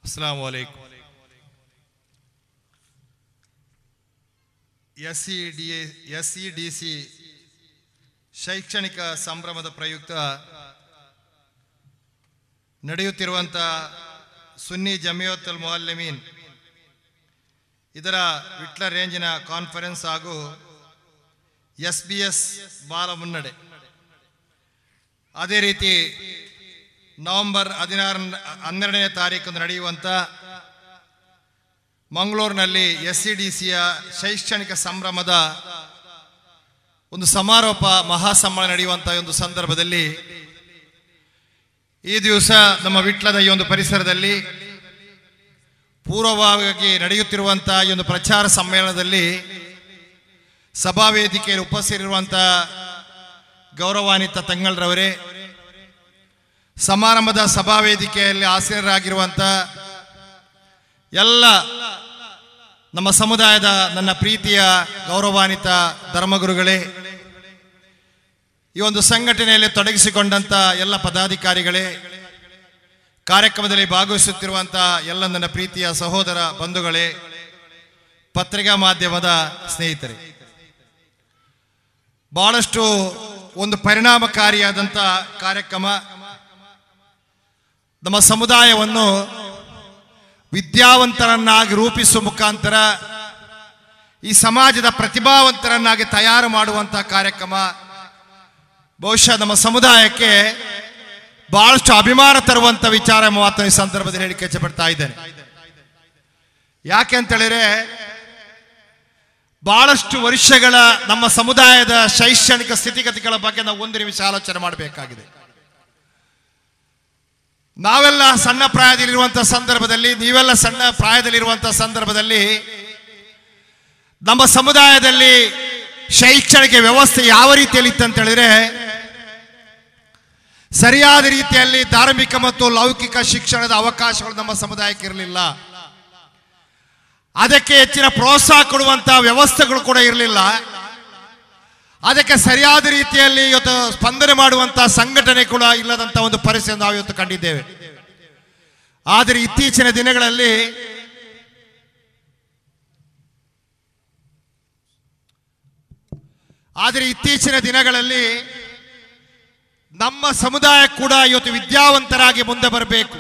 ಅಸ್ಲಾಂ ವಲೈಕುಂ S C D S C D C ಶೈಕ್ಷಣಿಕ ಸಂಭ್ರಮದ ಪ್ರಯುಕ್ತ ನಡೆಯುತ್ತಿರುವಂಥ ಸುನ್ನಿ ಜಮಿಯತ್ತಲ್ ಮುಅಲ್ಲಿಮೀನ್ ಇದರ ವಿಟ್ಲ ರೇಂಜಿನ ಕಾನ್ಫರೆನ್ಸ್ ಹಾಗೂ ಎಸ್ ಬಿ ಎಸ್ ಬಾಲ ಮುನ್ನಡೆ ಅದೇ ರೀತಿ ನವೆಂಬರ್ ಹದಿನಾರ ಹನ್ನೆರಡನೇ ತಾರೀಕು ನಡೆಯುವಂಥ ಮಂಗಳೂರಿನಲ್ಲಿ ಎಸ್ ಸಿ ಡಿ ಸಿಯ ಶೈಕ್ಷಣಿಕ ಸಂಭ್ರಮದ ಒಂದು ಸಮಾರೋಪ ಮಹಾಸಮ್ಮೇಳನ ನಡೆಯುವಂಥ ಒಂದು ಸಂದರ್ಭದಲ್ಲಿ ಈ ದಿವಸ ನಮ್ಮ ವಿಟ್ಲದ ಈ ಒಂದು ಪರಿಸರದಲ್ಲಿ ಪೂರ್ವವಾಗಿ ನಡೆಯುತ್ತಿರುವಂಥ ಈ ಒಂದು ಪ್ರಚಾರ ಸಮ್ಮೇಳನದಲ್ಲಿ ಸಭಾವೇದಿಕೆಯಲ್ಲಿ ಉಪಸ್ಥಿತಿರುವಂಥ ಗೌರವಾನ್ವಿತ ತಂಗಳರವರೇ ಸಮಾರಂಭದ ಸಭಾವೇದಿಕೆಯಲ್ಲಿ ಆಸೀನರಾಗಿರುವಂಥ ಎಲ್ಲ ನಮ್ಮ ಸಮುದಾಯದ ನನ್ನ ಪ್ರೀತಿಯ ಗೌರವಾನ್ವಿತ ಧರ್ಮಗುರುಗಳೇ ಈ ಒಂದು ಸಂಘಟನೆಯಲ್ಲಿ ತೊಡಗಿಸಿಕೊಂಡಂತ ಎಲ್ಲ ಪದಾಧಿಕಾರಿಗಳೇ ಕಾರ್ಯಕ್ರಮದಲ್ಲಿ ಭಾಗವಹಿಸುತ್ತಿರುವಂಥ ಎಲ್ಲ ನನ್ನ ಪ್ರೀತಿಯ ಸಹೋದರ ಬಂಧುಗಳೇ ಪತ್ರಿಕಾ ಮಾಧ್ಯಮದ ಸ್ನೇಹಿತರೆ ಬಹಳಷ್ಟು ಒಂದು ಪರಿಣಾಮಕಾರಿಯಾದಂಥ ಕಾರ್ಯಕ್ರಮ ನಮ್ಮ ಸಮುದಾಯವನ್ನು ವಿದ್ಯಾವಂತರನ್ನಾಗಿ ರೂಪಿಸುವ ಮುಖಾಂತರ ಈ ಸಮಾಜದ ಪ್ರತಿಭಾವಂತರನ್ನಾಗಿ ತಯಾರು ಮಾಡುವಂಥ ಕಾರ್ಯಕ್ರಮ ಬಹುಶಃ ನಮ್ಮ ಸಮುದಾಯಕ್ಕೆ ಬಹಳಷ್ಟು ಅಭಿಮಾನ ತರುವಂತ ವಿಚಾರ ಮಾತ್ರ ಈ ಸಂದರ್ಭದಲ್ಲಿ ಹೇಳಿಕೆ ಇಚ್ಛೆಪಡ್ತಾ ಇದ್ದೇನೆ ಯಾಕೆ ಅಂತ ಹೇಳಿದ್ರೆ ಬಹಳಷ್ಟು ವರ್ಷಗಳ ನಮ್ಮ ಸಮುದಾಯದ ಶೈಕ್ಷಣಿಕ ಸ್ಥಿತಿಗತಿಗಳ ಬಗ್ಗೆ ನಾವು ಒಂದು ನಿಮಿಷ ಆಲೋಚನೆ ಮಾಡಬೇಕಾಗಿದೆ ನಾವೆಲ್ಲ ಸಣ್ಣ ಪ್ರಾಯದಲ್ಲಿರುವಂತಹ ಸಂದರ್ಭದಲ್ಲಿ ನೀವೆಲ್ಲ ಸಣ್ಣ ಪ್ರಾಯದಲ್ಲಿರುವಂತಹ ಸಂದರ್ಭದಲ್ಲಿ ನಮ್ಮ ಸಮುದಾಯದಲ್ಲಿ ಶೈಕ್ಷಣಿಕ ವ್ಯವಸ್ಥೆ ಯಾವ ರೀತಿಯಲ್ಲಿ ಇತ್ತಂತ ಹೇಳಿದ್ರೆ ಸರಿಯಾದ ರೀತಿಯಲ್ಲಿ ಧಾರ್ಮಿಕ ಮತ್ತು ಲೌಕಿಕ ಶಿಕ್ಷಣದ ಅವಕಾಶಗಳು ನಮ್ಮ ಸಮುದಾಯಕ್ಕೆ ಇರಲಿಲ್ಲ ಅದಕ್ಕೆ ಹೆಚ್ಚಿನ ಪ್ರೋತ್ಸಾಹ ಕೊಡುವಂತಹ ವ್ಯವಸ್ಥೆಗಳು ಕೂಡ ಇರಲಿಲ್ಲ ಅದಕ್ಕೆ ಸರಿಯಾದ ರೀತಿಯಲ್ಲಿ ಇವತ್ತು ಸ್ಪಂದನೆ ಮಾಡುವಂತಹ ಸಂಘಟನೆ ಕೂಡ ಇಲ್ಲದಂತ ಒಂದು ಪರಿಸ್ಥಿತಿ ನಾವು ಇವತ್ತು ಕಂಡಿದ್ದೇವೆ ಆದರೆ ಇತ್ತೀಚಿನ ದಿನಗಳಲ್ಲಿ ಆದರೆ ಇತ್ತೀಚಿನ ದಿನಗಳಲ್ಲಿ ನಮ್ಮ ಸಮುದಾಯ ಕೂಡ ಇವತ್ತು ವಿದ್ಯಾವಂತರಾಗಿ ಮುಂದೆ ಬರಬೇಕು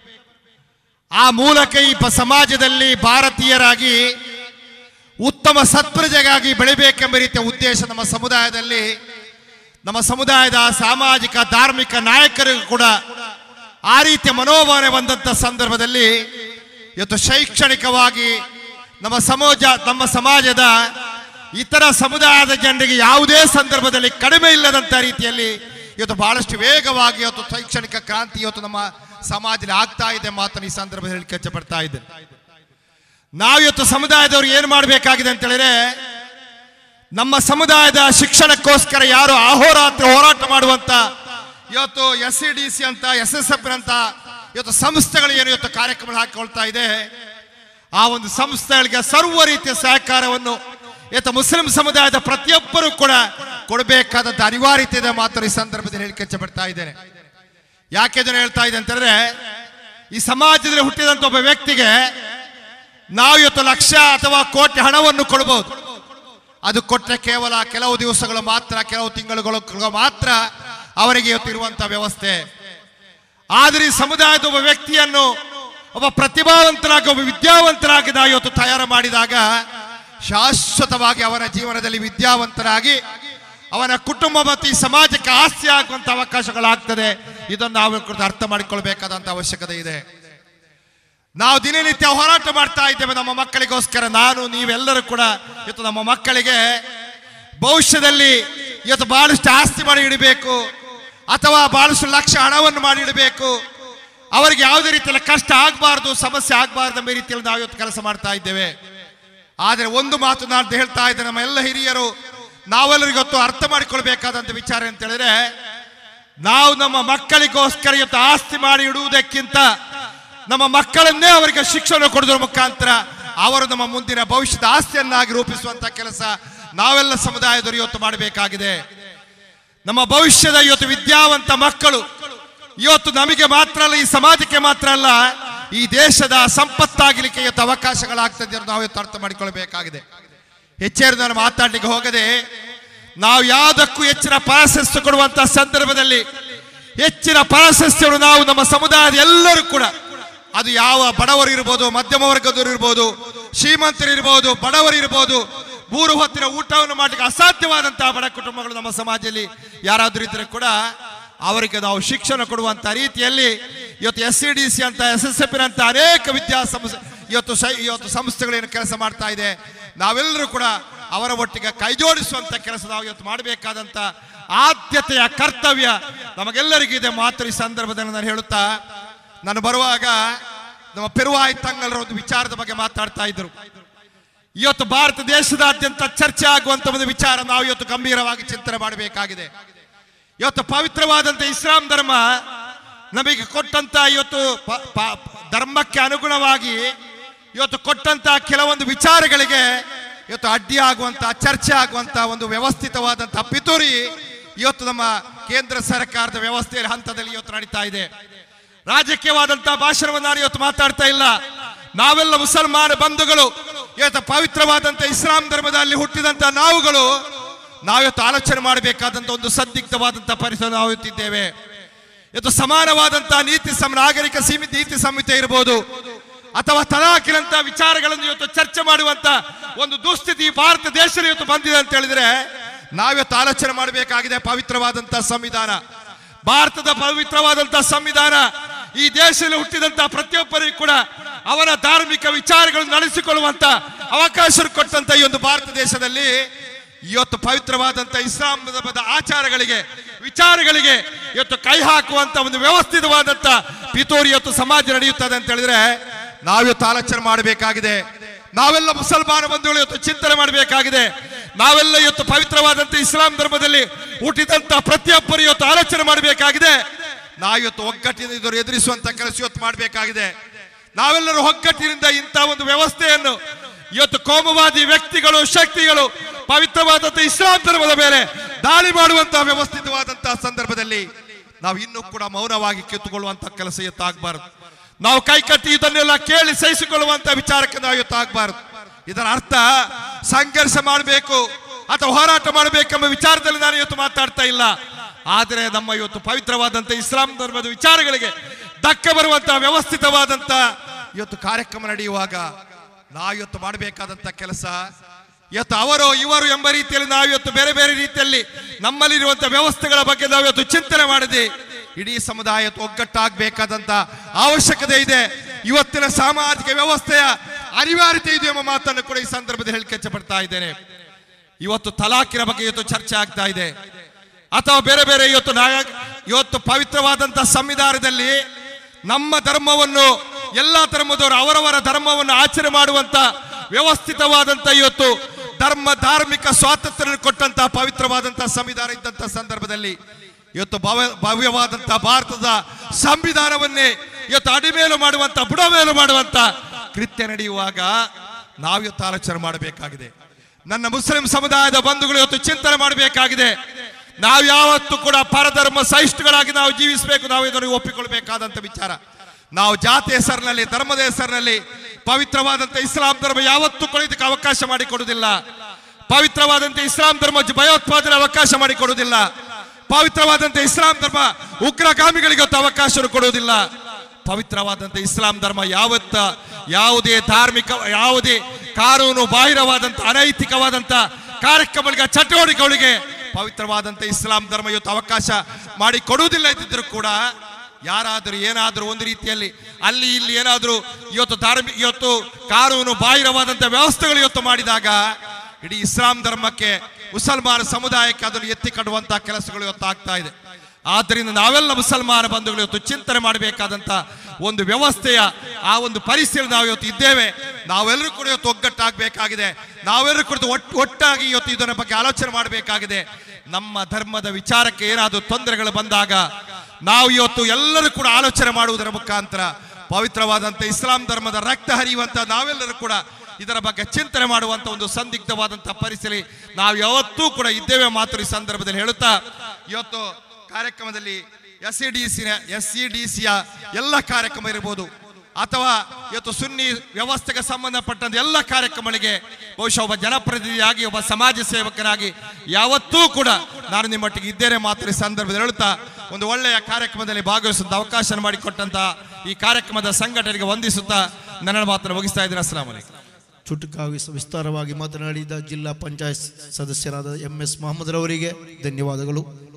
ಆ ಮೂಲಕ ಈ ಪ- ಸಮಾಜದಲ್ಲಿ ಭಾರತೀಯರಾಗಿ ಉತ್ತಮ ಸತ್ಪ್ರಜೆಗಾಗಿ ಬೆಳಿಬೇಕೆಂಬ ರೀತಿಯ ಉದ್ದೇಶ ನಮ್ಮ ಸಮುದಾಯದಲ್ಲಿ ನಮ್ಮ ಸಮುದಾಯದ ಸಾಮಾಜಿಕ ಧಾರ್ಮಿಕ ನಾಯಕರಿಗೂ ಕೂಡ ಆ ರೀತಿಯ ಮನೋಭಾವನೆ ಬಂದಂಥ ಸಂದರ್ಭದಲ್ಲಿ ಇವತ್ತು ಶೈಕ್ಷಣಿಕವಾಗಿ ನಮ್ಮ ಸಮಾಜ ನಮ್ಮ ಸಮಾಜದ ಇತರ ಸಮುದಾಯದ ಜನರಿಗೆ ಯಾವುದೇ ಸಂದರ್ಭದಲ್ಲಿ ಕಡಿಮೆ ಇಲ್ಲದಂಥ ರೀತಿಯಲ್ಲಿ ಇವತ್ತು ಬಹಳಷ್ಟು ವೇಗವಾಗಿ ಇವತ್ತು ಶೈಕ್ಷಣಿಕ ಕ್ರಾಂತಿ ಇವತ್ತು ನಮ್ಮ ಸಮಾಜದಲ್ಲಿ ಆಗ್ತಾ ಇದೆ ಮಾತನ್ನು ಈ ಸಂದರ್ಭದಲ್ಲಿ ಹೇಳಿ ಕೆಚ್ಚಪಡ್ತಾ ಇದ್ದೇನೆ ನಾವಿವತ್ತು ಸಮುದಾಯದವರು ಏನು ಮಾಡಬೇಕಾಗಿದೆ ಅಂತ ಹೇಳಿದ್ರೆ ನಮ್ಮ ಸಮುದಾಯದ ಶಿಕ್ಷಣಕ್ಕೋಸ್ಕರ ಯಾರು ಅಹೋರಾತ್ರ ಹೋರಾಟ ಮಾಡುವಂತ ಇವತ್ತು ಎಸ್ ಸಿ ಡಿ ಸಿ ಅಂತ ಎಸ್ ಎಸ್ ಎಫ್ ಅಂತ ಇವತ್ತು ಸಂಸ್ಥೆಗಳು ಏನು ಇವತ್ತು ಕಾರ್ಯಕ್ರಮ ಹಾಕಿಕೊಳ್ತಾ ಇದೆ ಆ ಒಂದು ಸಂಸ್ಥೆಗಳಿಗೆ ಸರ್ವ ರೀತಿಯ ಸಹಕಾರವನ್ನು ಇವತ್ತು ಮುಸ್ಲಿಂ ಸಮುದಾಯದ ಪ್ರತಿಯೊಬ್ಬರು ಕೂಡ ಕೊಡಬೇಕಾದಂತ ಅನಿವಾರ್ಯತೆ ಇದೆ ಮಾತ್ರ ಈ ಸಂದರ್ಭದಲ್ಲಿ ಹೇಳಿ ಕೆಚ್ಚಪಡ್ತಾ ಇದ್ದೇನೆ ಯಾಕೆ ಇದನ್ನು ಹೇಳ್ತಾ ಇದೆ ಅಂತಂದ್ರೆ ಈ ಸಮಾಜದಲ್ಲಿ ಹುಟ್ಟಿದಂತ ಒಬ್ಬ ವ್ಯಕ್ತಿಗೆ ನಾವು ಇವತ್ತು ಲಕ್ಷ ಅಥವಾ ಕೋಟಿ ಹಣವನ್ನು ಕೊಡಬಹುದು ಅದು ಕೊಟ್ಟರೆ ಕೇವಲ ಕೆಲವು ದಿವಸಗಳು ಮಾತ್ರ ಕೆಲವು ತಿಂಗಳುಗಳು ಮಾತ್ರ ಅವರಿಗೆ ಇವತ್ತು ಇರುವಂತಹ ವ್ಯವಸ್ಥೆ ಆದರೆ ಈ ಸಮುದಾಯದ ಒಬ್ಬ ವ್ಯಕ್ತಿಯನ್ನು ಒಬ್ಬ ಪ್ರತಿಭಾವಂತನಾಗಿ ಒಬ್ಬ ವಿದ್ಯಾವಂತನಾಗಿ ನಾವು ಇವತ್ತು ತಯಾರು ಮಾಡಿದಾಗ ಶಾಶ್ವತವಾಗಿ ಅವನ ಜೀವನದಲ್ಲಿ ವಿದ್ಯಾವಂತರಾಗಿ ಅವನ ಕುಟುಂಬ ಮತ್ತು ಈ ಸಮಾಜಕ್ಕೆ ಆಸ್ತಿ ಆಗುವಂತ ಅವಕಾಶಗಳಾಗ್ತದೆ ಇದನ್ನು ನಾವು ಕುರಿತು ಅರ್ಥ ಮಾಡಿಕೊಳ್ಬೇಕಾದಂತ ಅವಶ್ಯಕತೆ ಇದೆ ನಾವು ದಿನನಿತ್ಯ ಹೋರಾಟ ಮಾಡ್ತಾ ಇದ್ದೇವೆ ನಮ್ಮ ಮಕ್ಕಳಿಗೋಸ್ಕರ ನಾನು ನೀವೆಲ್ಲರೂ ಕೂಡ ಇವತ್ತು ನಮ್ಮ ಮಕ್ಕಳಿಗೆ ಭವಿಷ್ಯದಲ್ಲಿ ಇವತ್ತು ಬಹಳಷ್ಟು ಆಸ್ತಿ ಮಾಡಿ ಇಡಬೇಕು ಅಥವಾ ಬಹಳಷ್ಟು ಲಕ್ಷ ಹಣವನ್ನು ಮಾಡಿ ಇಡಬೇಕು ಅವರಿಗೆ ಯಾವುದೇ ರೀತಿಯಲ್ಲಿ ಕಷ್ಟ ಆಗಬಾರ್ದು ಸಮಸ್ಯೆ ಆಗಬಾರ್ದು ಎಂಬ ರೀತಿಯಲ್ಲಿ ನಾವು ಇವತ್ತು ಕೆಲಸ ಮಾಡ್ತಾ ಇದ್ದೇವೆ ಆದರೆ ಒಂದು ಮಾತು ನಾನು ಹೇಳ್ತಾ ಇದ್ದೇನೆ ನಮ್ಮ ಎಲ್ಲ ಹಿರಿಯರು ನಾವೆಲ್ಲರಿಗೂ ಇವತ್ತು ಅರ್ಥ ಮಾಡಿಕೊಳ್ಬೇಕಾದಂತ ವಿಚಾರ ಅಂತ ಹೇಳಿದ್ರೆ ನಾವು ನಮ್ಮ ಮಕ್ಕಳಿಗೋಸ್ಕರ ಇವತ್ತು ಆಸ್ತಿ ಮಾಡಿ ಇಡುವುದಕ್ಕಿಂತ ನಮ್ಮ ಮಕ್ಕಳನ್ನೇ ಅವರಿಗೆ ಶಿಕ್ಷಣ ಕೊಡೋದ್ರ ಮುಖಾಂತರ ಅವರು ನಮ್ಮ ಮುಂದಿನ ಭವಿಷ್ಯದ ಆಸ್ತಿಯನ್ನಾಗಿ ರೂಪಿಸುವಂತ ಕೆಲಸ ನಾವೆಲ್ಲ ಸಮುದಾಯದವರು ಇವತ್ತು ಮಾಡಬೇಕಾಗಿದೆ ನಮ್ಮ ಭವಿಷ್ಯದ ಇವತ್ತು ವಿದ್ಯಾವಂತ ಮಕ್ಕಳು ಇವತ್ತು ನಮಗೆ ಮಾತ್ರ ಅಲ್ಲ ಈ ಸಮಾಜಕ್ಕೆ ಮಾತ್ರ ಅಲ್ಲ ಈ ದೇಶದ ಸಂಪತ್ತಾಗಲಿಕ್ಕೆ ಇವತ್ತು ಅವಕಾಶಗಳಾಗ್ತದೆ ಅಂತ ನಾವು ಇವತ್ತು ಅರ್ಥ ಮಾಡಿಕೊಳ್ಬೇಕಾಗಿದೆ ಹೆಚ್ಚೇರು ನಾನು ಮಾತಾಡ್ಲಿಕ್ಕೆ ಹೋಗದೆ ನಾವು ಯಾವುದಕ್ಕೂ ಹೆಚ್ಚಿನ ಪ್ರಾಶಸ್ತ್ಯ ಕೊಡುವಂತ ಸಂದರ್ಭದಲ್ಲಿ ಹೆಚ್ಚಿನ ಪ್ರಾಶಸ್ತ್ಯವನ್ನು ನಾವು ನಮ್ಮ ಸಮುದಾಯದ ಎಲ್ಲರೂ ಕೂಡ ಅದು ಯಾವ ಬಡವರು ಇರ್ಬೋದು ಮಧ್ಯಮ ವರ್ಗದವರು ಇರ್ಬೋದು ಶ್ರೀಮಂತರು ಇರ್ಬೋದು ಬಡವರು ಇರ್ಬೋದು ಮೂರು ಹೊತ್ತಿನ ಊಟವನ್ನು ಮಾಡಲಿಕ್ಕೆ ಅಸಾಧ್ಯವಾದಂತಹ ಬಡ ಕುಟುಂಬಗಳು ನಮ್ಮ ಸಮಾಜದಲ್ಲಿ ಯಾರಾದರೂ ಇದ್ರೆ ಕೂಡ ಅವರಿಗೆ ನಾವು ಶಿಕ್ಷಣ ಕೊಡುವಂತ ರೀತಿಯಲ್ಲಿ ಇವತ್ತು ಎಸ್ ಸಿ ಡಿ ಸಿ ಅಂತ ಎಸ್ ಎಸ್ ಎಫ್ ಅಂತ ಅನೇಕ ವಿದ್ಯಾಸಂಸ್ಥೆ ಇವತ್ತು ಶೈ ಇವತ್ತು ಸಂಸ್ಥೆಗಳೇನು ಕೆಲಸ ಮಾಡ್ತಾ ಇದೆ ನಾವೆಲ್ಲರೂ ಕೂಡ ಅವರ ಒಟ್ಟಿಗೆ ಕೈಜೋಡಿಸುವಂತ ಕೆಲಸ ನಾವು ಇವತ್ತು ಮಾಡಬೇಕಾದಂತ ಆದ್ಯತೆಯ ಕರ್ತವ್ಯ ನಮಗೆಲ್ಲರಿಗಿದೆ ಮಾತು ಈ ಸಂದರ್ಭದಲ್ಲಿ ನಾನು ಹೇಳುತ್ತಾ ನಾನು ಬರುವಾಗ ನಮ್ಮ ಪೆರುವಾಯಿ ತಂಗಲರ ಒಂದು ವಿಚಾರದ ಬಗ್ಗೆ ಮಾತಾಡ್ತಾ ಇದ್ರು ಇವತ್ತು ಭಾರತ ದೇಶದಾದ್ಯಂತ ಚರ್ಚೆ ಆಗುವಂತ ಒಂದು ವಿಚಾರ ನಾವು ಇವತ್ತು ಗಂಭೀರವಾಗಿ ಚಿಂತನೆ ಮಾಡಬೇಕಾಗಿದೆ ಇವತ್ತು ಪವಿತ್ರವಾದಂತ ಇಸ್ಲಾಂ ಧರ್ಮ ನಮಗೆ ಕೊಟ್ಟಂತ ಇವತ್ತು ಪ- ಪ- ಧರ್ಮಕ್ಕೆ ಅನುಗುಣವಾಗಿ ಇವತ್ತು ಕೊಟ್ಟಂತ ಕೆಲವೊಂದು ವಿಚಾರಗಳಿಗೆ ಇವತ್ತು ಅಡ್ಡಿ ಆಗುವಂತ ಚರ್ಚೆ ಆಗುವಂತ ಒಂದು ವ್ಯವಸ್ಥಿತವಾದಂತ ಪಿತೂರಿ ಇವತ್ತು ನಮ್ಮ ಕೇಂದ್ರ ಸರ್ಕಾರದ ವ್ಯವಸ್ಥೆಯ ಹಂತದಲ್ಲಿ ಇವತ್ತು ನಡೀತಾ ಇದೆ ರಾಜಕೀಯವಾದಂತಹ ಭಾಷಣವನ್ನು ನಾನು ಇವತ್ತು ಮಾತಾಡ್ತಾ ಇಲ್ಲ ನಾವೆಲ್ಲ ಮುಸಲ್ಮಾನ ಬಂಧುಗಳು ಇವತ್ತು ಪವಿತ್ರವಾದಂತ ಇಸ್ಲಾಂ ಧರ್ಮದಲ್ಲಿ ಹುಟ್ಟಿದಂತ ನಾವುಗಳು ನಾವಿವತ್ತು ಆಲೋಚನೆ ಮಾಡಬೇಕಾದಂತ ಒಂದು ಸಂದಿಗ್ಧವಾದಂತ ಪರಿಸರ ನಾವು ಇವತ್ತಿದ್ದೇವೆ ಇವತ್ತು ಸಮಾನವಾದಂತಹ ನೀತಿ ಸಮ ನಾಗರಿಕ ಸೀಮಿತ ನೀತಿ ಸಂಹಿತೆ ಇರಬಹುದು ಅಥವಾ ತಲಾಖಿನಂತ ವಿಚಾರಗಳನ್ನು ಇವತ್ತು ಚರ್ಚೆ ಮಾಡುವಂತ ಒಂದು ದುಸ್ಥಿತಿ ಈ ಭಾರತ ದೇಶದಲ್ಲಿ ಇವತ್ತು ಬಂದಿದೆ ಅಂತ ಹೇಳಿದ್ರೆ ನಾವಿವತ್ತು ಆಲೋಚನೆ ಮಾಡಬೇಕಾಗಿದೆ ಪವಿತ್ರವಾದಂತಹ ಸಂವಿಧಾನ ಭಾರತದ ಪವಿತ್ರವಾದಂತಹ ಸಂವಿಧಾನ ಈ ದೇಶದಲ್ಲಿ ಹುಟ್ಟಿದಂತಹ ಪ್ರತಿಯೊಬ್ಬರಿಗೂ ಕೂಡ ಅವರ ಧಾರ್ಮಿಕ ವಿಚಾರಗಳನ್ನು ನಡೆಸಿಕೊಳ್ಳುವಂತ ಅವಕಾಶ ಕೊಟ್ಟಂತ ಈ ಒಂದು ಭಾರತ ದೇಶದಲ್ಲಿ ಇವತ್ತು ಪವಿತ್ರವಾದಂತ ಇಸ್ಲಾಂ ಧರ್ಮದ ಆಚಾರಗಳಿಗೆ ವಿಚಾರಗಳಿಗೆ ಇವತ್ತು ಕೈ ಹಾಕುವಂತ ಒಂದು ವ್ಯವಸ್ಥಿತವಾದಂತ ಪಿತೂರಿ ಇವತ್ತು ಸಮಾಜ ನಡೆಯುತ್ತದೆ ಅಂತ ಹೇಳಿದ್ರೆ ನಾವಿವತ್ತು ಆಲೋಚನೆ ಮಾಡಬೇಕಾಗಿದೆ ನಾವೆಲ್ಲ ಮುಸಲ್ಮಾನ ಬಂಧುಗಳು ಇವತ್ತು ಚಿಂತನೆ ಮಾಡಬೇಕಾಗಿದೆ ನಾವೆಲ್ಲ ಇವತ್ತು ಪವಿತ್ರವಾದಂತ ಇಸ್ಲಾಂ ಧರ್ಮದಲ್ಲಿ ಹುಟ್ಟಿದಂತ ಪ್ರತಿಯೊಬ್ಬರು ಇವತ್ತು ಆಲೋಚನೆ ಮಾಡಬೇಕಾಗಿದೆ ನಾವಿವತ್ತು ಒಗ್ಗಟ್ಟಿನಿಂದ ಇದನ್ನು ಎದುರಿಸುವಂತ ಕೆಲಸ ಇವತ್ತು ಮಾಡಬೇಕಾಗಿದೆ ನಾವೆಲ್ಲರೂ ಒಗ್ಗಟ್ಟಿನಿಂದ ಇಂಥ ಒಂದು ವ್ಯವಸ್ಥೆಯನ್ನು ಇವತ್ತು ಕೋಮುವಾದಿ ವ್ಯಕ್ತಿಗಳು ಶಕ್ತಿಗಳು ಪವಿತ್ರವಾದಂತ ಇಸ್ಲಾಂ ಧರ್ಮದ ಮೇಲೆ ದಾಳಿ ಮಾಡುವಂತಹ ವ್ಯವಸ್ಥಿತವಾದಂತಹ ಸಂದರ್ಭದಲ್ಲಿ ನಾವು ಇನ್ನೂ ಕೂಡ ಮೌನವಾಗಿ ಕಿತ್ತುಕೊಳ್ಳುವಂತ ಕೆಲಸ ಇವತ್ತು ಆಗ್ಬಾರದು ನಾವು ಕೈಕಟ್ಟಿ ಇದನ್ನೆಲ್ಲ ಕೇಳಿ ಸಹಿಸಿಕೊಳ್ಳುವಂತ ವಿಚಾರಕ್ಕೆ ನಾವು ಇವತ್ತು ಆಗ್ಬಾರದು ಇದರ ಅರ್ಥ ಸಂಘರ್ಷ ಮಾಡಬೇಕು ಅಥವಾ ಹೋರಾಟ ಮಾಡಬೇಕೆಂಬ ವಿಚಾರದಲ್ಲಿ ನಾನು ಇವತ್ತು ಮಾತಾಡ್ತಾ ಇಲ್ಲ ಆದರೆ ನಮ್ಮ ಇವತ್ತು ಪವಿತ್ರವಾದಂತ ಇಸ್ಲಾಂ ಧರ್ಮದ ವಿಚಾರಗಳಿಗೆ ಧಕ್ಕೆ ಬರುವಂತಹ ವ್ಯವಸ್ಥಿತವಾದಂತ ಇವತ್ತು ಕಾರ್ಯಕ್ರಮ ನಡೆಯುವಾಗ ನಾವು ಇವತ್ತು ಮಾಡಬೇಕಾದಂತ ಕೆಲಸ ಇವತ್ತು ಅವರು ಇವರು ಎಂಬ ರೀತಿಯಲ್ಲಿ ನಾವು ಇವತ್ತು ಬೇರೆ ಬೇರೆ ರೀತಿಯಲ್ಲಿ ನಮ್ಮಲ್ಲಿರುವಂತಹ ವ್ಯವಸ್ಥೆಗಳ ಬಗ್ಗೆ ನಾವು ಇವತ್ತು ಚಿಂತನೆ ಮಾಡಿದೆ ಇಡೀ ಸಮುದಾಯ ಇವತ್ತು ಒಗ್ಗಟ್ಟಾಗಬೇಕಾದಂತ ಅವಶ್ಯಕತೆ ಇದೆ ಇವತ್ತಿನ ಸಾಮಾಜಿಕ ವ್ಯವಸ್ಥೆಯ ಅನಿವಾರ್ಯತೆ ಇದೆ ಎಂಬ ಮಾತನ್ನು ಕೂಡ ಈ ಸಂದರ್ಭದಲ್ಲಿ ಹೇಳಿಕೆ ಪಡ್ತಾ ಇದ್ದೇನೆ ಇವತ್ತು ತಲಾಖಿನ ಬಗ್ಗೆ ಇವತ್ತು ಚರ್ಚೆ ಆಗ್ತಾ ಇದೆ ಅಥವಾ ಬೇರೆ ಬೇರೆ ಇವತ್ತು ನಾಯ- ಇವತ್ತು ಪವಿತ್ರವಾದಂತ ಸಂವಿಧಾನದಲ್ಲಿ ನಮ್ಮ ಧರ್ಮವನ್ನು ಎಲ್ಲ ಧರ್ಮದವರು ಅವರವರ ಧರ್ಮವನ್ನು ಆಚರಣೆ ಮಾಡುವಂತ ವ್ಯವಸ್ಥಿತವಾದಂತ ಇವತ್ತು ಧರ್ಮ ಧಾರ್ಮಿಕ ಸ್ವಾತಂತ್ರ್ಯ ಕೊಟ್ಟಂತ ಪವಿತ್ರವಾದಂತ ಸಂವಿಧಾನ ಇದ್ದಂತ ಸಂದರ್ಭದಲ್ಲಿ ಇವತ್ತು ಭವ್ಯ ಭವ್ಯವಾದಂತ ಭಾರತದ ಸಂವಿಧಾನವನ್ನೇ ಇವತ್ತು ಅಡಿಮೇಲು ಮಾಡುವಂತ ಬುಡಮೇಲು ಮಾಡುವಂತ ಕೃತ್ಯ ನಡೆಯುವಾಗ ನಾವಿವತ್ತು ಆಲೋಚನೆ ಮಾಡಬೇಕಾಗಿದೆ ನನ್ನ ಮುಸ್ಲಿಂ ಸಮುದಾಯದ ಬಂಧುಗಳು ಇವತ್ತು ಚಿಂತನೆ ಮಾಡಬೇಕಾಗಿದೆ ನಾವು ಯಾವತ್ತೂ ಕೂಡ ಪರಧರ್ಮ ಸಹಿಷ್ಣುಗಳಾಗಿ ನಾವು ಜೀವಿಸಬೇಕು ನಾವು ಇದನ್ನು ಒಪ್ಪಿಕೊಳ್ಬೇಕಾದಂತ ವಿಚಾರ ನಾವು ಜಾತಿ ಹೆಸರಿನಲ್ಲಿ ಧರ್ಮದ ಹೆಸರಿನಲ್ಲಿ ಪವಿತ್ರವಾದಂತ ಇಸ್ಲಾಂ ಧರ್ಮ ಯಾವತ್ತೂ ಕೂಡ ಇದಕ್ಕೆ ಅವಕಾಶ ಮಾಡಿಕೊಡುವುದಿಲ್ಲ ಪವಿತ್ರವಾದಂತ ಇಸ್ಲಾಂ ಧರ್ಮ ಜ- ಭಯೋತ್ಪಾದನೆ ಅವಕಾಶ ಮಾಡಿಕೊಡುವುದಿಲ್ಲ ಪವಿತ್ರವಾದಂತ ಇಸ್ಲಾಂ ಧರ್ಮ ಉಗ್ರಗಾಮಿಗಳಿಗೆ ಇವತ್ತು ಅವಕಾಶ ಕೊಡುವುದಿಲ್ಲ ಪವಿತ್ರವಾದಂತ ಇಸ್ಲಾಂ ಧರ್ಮ ಯಾವತ್ತ ಯಾವುದೇ ಧಾರ್ಮಿಕ ಯಾವುದೇ ಕಾನೂನು ಬಾಹಿರವಾದಂತ ಅನೈತಿಕವಾದಂತ ಕಾರ್ಯಕ್ರಮಗಳಿಗೆ ಚಟುವಟಿಕೆಗಳಿಗೆ ಪವಿತ್ರವಾದಂತ ಇಸ್ಲಾಂ ಧರ್ಮ ಇವತ್ತು ಅವಕಾಶ ಮಾಡಿ ಕೊಡುವುದಿಲ್ಲ ಇದ್ದಿದ್ರು ಕೂಡ ಯಾರಾದರೂ ಏನಾದರೂ ಒಂದು ರೀತಿಯಲ್ಲಿ ಅಲ್ಲಿ ಇಲ್ಲಿ ಏನಾದರೂ ಇವತ್ತು ಧಾರ್ಮಿಕ ಇವತ್ತು ಕಾನೂನು ಬಾಹಿರವಾದಂತ ವ್ಯವಸ್ಥೆಗಳು ಇವತ್ತು ಮಾಡಿದಾಗ ಇಡೀ ಇಸ್ಲಾಂ ಧರ್ಮಕ್ಕೆ ಮುಸಲ್ಮಾನ ಸಮುದಾಯಕ್ಕೆ ಅದನ್ನು ಎತ್ತಿ ಕಡುವಂತಹ ಕೆಲಸಗಳು ಇವತ್ತು ಆಗ್ತಾ ಇದೆ ಆದ್ದರಿಂದ ನಾವೆಲ್ಲ ಮುಸಲ್ಮಾನ ಬಂಧುಗಳು ಇವತ್ತು ಚಿಂತನೆ ಮಾಡಬೇಕಾದಂತ ಒಂದು ವ್ಯವಸ್ಥೆಯ ಆ ಒಂದು ಪರಿಸ್ಥಿತಿ ನಾವು ಇವತ್ತು ಇದ್ದೇವೆ ನಾವೆಲ್ಲರೂ ಕೂಡ ಇವತ್ತು ಒಗ್ಗಟ್ಟಾಗಬೇಕಾಗಿದೆ ನಾವೆಲ್ಲರೂ ಕೂಡ ಒಟ್ಟು ಒಟ್ಟಾಗಿ ಇವತ್ತು ಇದರ ಬಗ್ಗೆ ಆಲೋಚನೆ ಮಾಡಬೇಕಾಗಿದೆ ನಮ್ಮ ಧರ್ಮದ ವಿಚಾರಕ್ಕೆ ಏನಾದರೂ ತೊಂದರೆಗಳು ಬಂದಾಗ ನಾವು ಇವತ್ತು ಎಲ್ಲರೂ ಕೂಡ ಆಲೋಚನೆ ಮಾಡುವುದರ ಮುಖಾಂತರ ಪವಿತ್ರವಾದಂತ ಇಸ್ಲಾಂ ಧರ್ಮದ ರಕ್ತ ಹರಿಯುವಂತ ನಾವೆಲ್ಲರೂ ಕೂಡ ಇದರ ಬಗ್ಗೆ ಚಿಂತನೆ ಮಾಡುವಂತ ಒಂದು ಸಂದಿಗ್ಧವಾದಂತಹ ಪರಿಸ್ಥಿತಿ ನಾವು ಯಾವತ್ತೂ ಕೂಡ ಇದ್ದೇವೆ ಮಾತ್ರ ಈ ಸಂದರ್ಭದಲ್ಲಿ ಹೇಳುತ್ತಾ ಇವತ್ತು ಕಾರ್ಯಕ್ರಮದಲ್ಲಿ S C D C S C D ಸಿಯ ಎಲ್ಲ ಕಾರ್ಯಕ್ರಮ ಇರಬಹುದು ಅಥವಾ ಇವತ್ತು ಸುನ್ನಿ ವ್ಯವಸ್ಥೆಗೆ ಸಂಬಂಧಪಟ್ಟಂತ ಎಲ್ಲ ಕಾರ್ಯಕ್ರಮಗಳಿಗೆ ಬಹುಶಃ ಒಬ್ಬ ಜನಪ್ರತಿನಿಧಿಯಾಗಿ ಒಬ್ಬ ಸಮಾಜ ಸೇವಕನಾಗಿ ಯಾವತ್ತೂ ಕೂಡ ನಾನು ನಿಮ್ಮೊಟ್ಟಿಗೆ ಇದ್ದೇನೆ ಮಾತ್ರ ಈ ಸಂದರ್ಭದಲ್ಲಿ ಹೇಳುತ್ತಾ ಒಂದು ಒಳ್ಳೆಯ ಕಾರ್ಯಕ್ರಮದಲ್ಲಿ ಭಾಗವಹಿಸುವಂತ ಅವಕಾಶ ಮಾಡಿಕೊಟ್ಟಂತ ಈ ಕಾರ್ಯಕ್ರಮದ ಸಂಘಟನೆಗೆ ವಂದಿಸುತ್ತಾ ನನ್ನ ಮಾತನ್ನು ಮುಗಿಸ್ತಾ ಇದ್ದೀನಿ ಅಸ್ಲಾಂ ವಲೈಕುಂ ಚುಟುಕಾಗಿ ವಿಸ್ತಾರವಾಗಿ ಮಾತನಾಡಿದ ಜಿಲ್ಲಾ ಪಂಚಾಯತ್ ಸದಸ್ಯರಾದ ಎಂ ಎಸ್ ಮಹಮ್ಮದ್ರವರಿಗೆ ಧನ್ಯವಾದಗಳು